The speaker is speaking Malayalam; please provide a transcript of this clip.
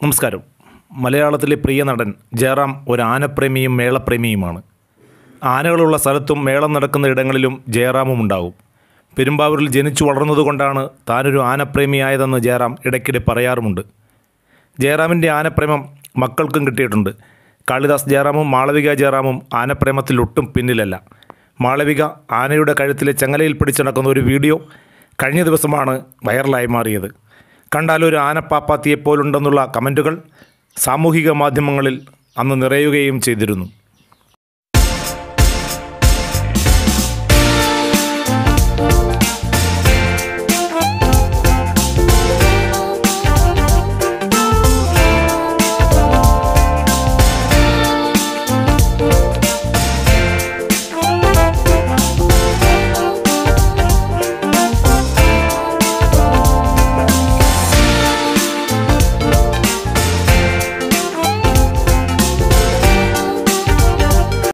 നമസ്കാരം മലയാളത്തിലെ പ്രിയ നടൻ ജയറാം ഒരു ആനപ്രേമിയും മേളപ്രേമിയുമാണ് ആനകളുള്ള സ്ഥലത്തും മേളം നടക്കുന്ന ഇടങ്ങളിലും ജയറാമും ഉണ്ടാവും പെരുമ്പാവൂരിൽ ജനിച്ചു വളർന്നതുകൊണ്ടാണ് താനൊരു ആനപ്രേമിയായതെന്ന് ജയറാം ഇടയ്ക്കിടെ പറയാറുമുണ്ട് ജയറാമിൻ്റെ ആനപ്രേമം മക്കൾക്കും കിട്ടിയിട്ടുണ്ട് കാളിദാസ് ജയറാമും മാളവിക ജയറാമും ആനപ്രേമത്തിൽ ഒട്ടും പിന്നിലല്ല മാളവിക ആനയുടെ കഴുത്തിലെ ചങ്ങലയിൽ പിടിച്ചു നടക്കുന്ന ഒരു വീഡിയോ കഴിഞ്ഞ ദിവസമാണ് വൈറലായി മാറിയത് കണ്ടാലൊരു ആനപ്പാപ്പാത്തിയെപ്പോലുണ്ടെന്നുള്ള കമൻറ്റുകൾ സാമൂഹിക മാധ്യമങ്ങളിൽ അന്ന് നിറയുകയും ചെയ്തിരുന്നു